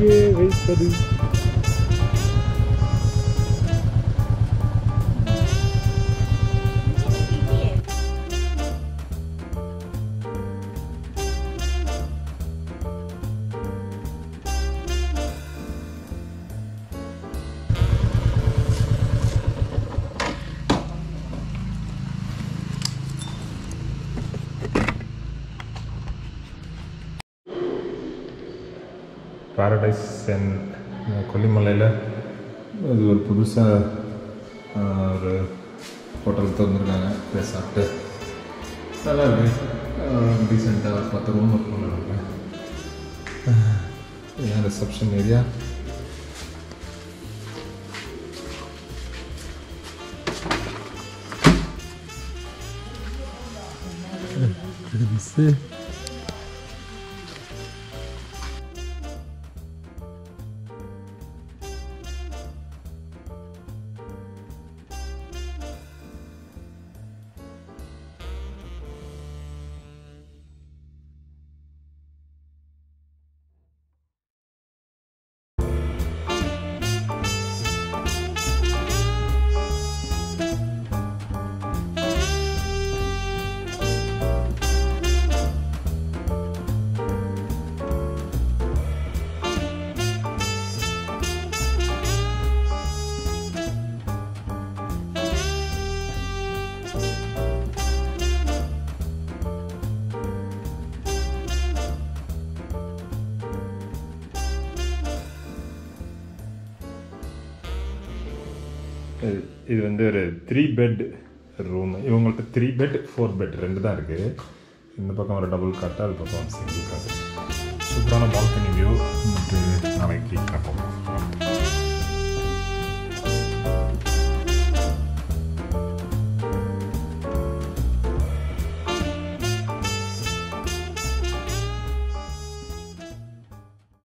எங்கே வைப்பது Paradise and கொல்லிமலையில் இது ஒரு புதுசாக ஒரு ஹோட்டல் திறந்துருக்காங்க போய் சாப்பிட்டு நல்லா இருக்கு டீசெண்டாக பத்து ரூம் ஒர்க் பண்ணுறாங்க இதான் ரிசப்ஷன் ஏரியா இது- இது வந்து ஒரு த்ரீ பெட் ரூம் இவங்கள்ட்ட த்ரீ பெட் ஃபோர் பெட் ரெண்டு தான் இருக்குது இந்த பக்கம் ஒரு டபுள் காட்டு அது பக்கம் சிங்கிள் காட்டு சூப்பரான பால்கனி வியூ